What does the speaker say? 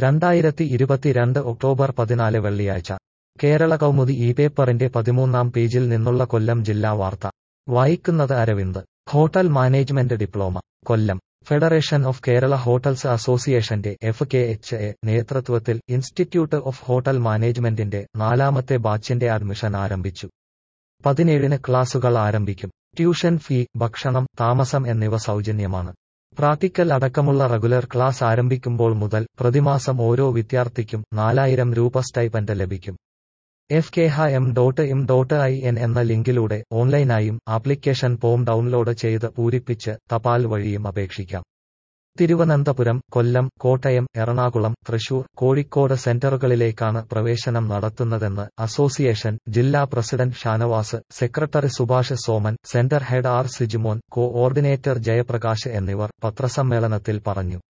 രണ്ടായിരത്തി ഇരുപത്തിരണ്ട് ഒക്ടോബർ പതിനാല് വെള്ളിയാഴ്ച കേരള കൗമുദി ഈ പേപ്പറിന്റെ പതിമൂന്നാം പേജിൽ നിന്നുള്ള കൊല്ലം ജില്ലാ വാർത്ത വായിക്കുന്നത് Aravind hotel management diploma Kollam federation of Kerala hotels അസോസിയേഷന്റെ എഫ് കെ എച്ച് എ നേതൃത്വത്തിൽ ഇൻസ്റ്റിറ്റ്യൂട്ട് ഓഫ് ഹോട്ടൽ മാനേജ്മെന്റിന്റെ നാലാമത്തെ ബാച്ചിന്റെ അഡ്മിഷൻ ആരംഭിച്ചു പതിനേഴിന് ക്ലാസുകൾ ആരംഭിക്കും ട്യൂഷൻ ഫീ ഭക്ഷണം താമസം എന്നിവ സൗജന്യമാണ് പ്രാക്ടിക്കൽ അടക്കമുള്ള റെഗുലർ ക്ലാസ് ആരംഭിക്കുമ്പോൾ മുതൽ പ്രതിമാസം ഓരോ വിദ്യാർത്ഥിക്കും നാലായിരം രൂപ സ്റ്റൈപ്പൻഡ് ലഭിക്കും F K ha M dot M dot I N എന്ന ലിങ്കിലൂടെ ഓൺലൈനായും ആപ്ലിക്കേഷൻ ഫോം ഡൗൺലോഡ് ചെയ്ത് പൂരിപ്പിച്ച് തപാൽ വഴിയും അപേക്ഷിക്കാം തിരുവനന്തപുരം കൊല്ലം കോട്ടയം എറണാകുളം തൃശൂർ കോഴിക്കോട് സെന്ററുകളിലേക്കാണ് പ്രവേശനം നടത്തുന്നതെന്ന് അസോസിയേഷൻ ജില്ലാ president Shanavas secretary Subhash Soman centre head R Sijumon coordinator Jayaprakash എന്നിവർ പത്രസമ്മേളനത്തിൽ പറഞ്ഞു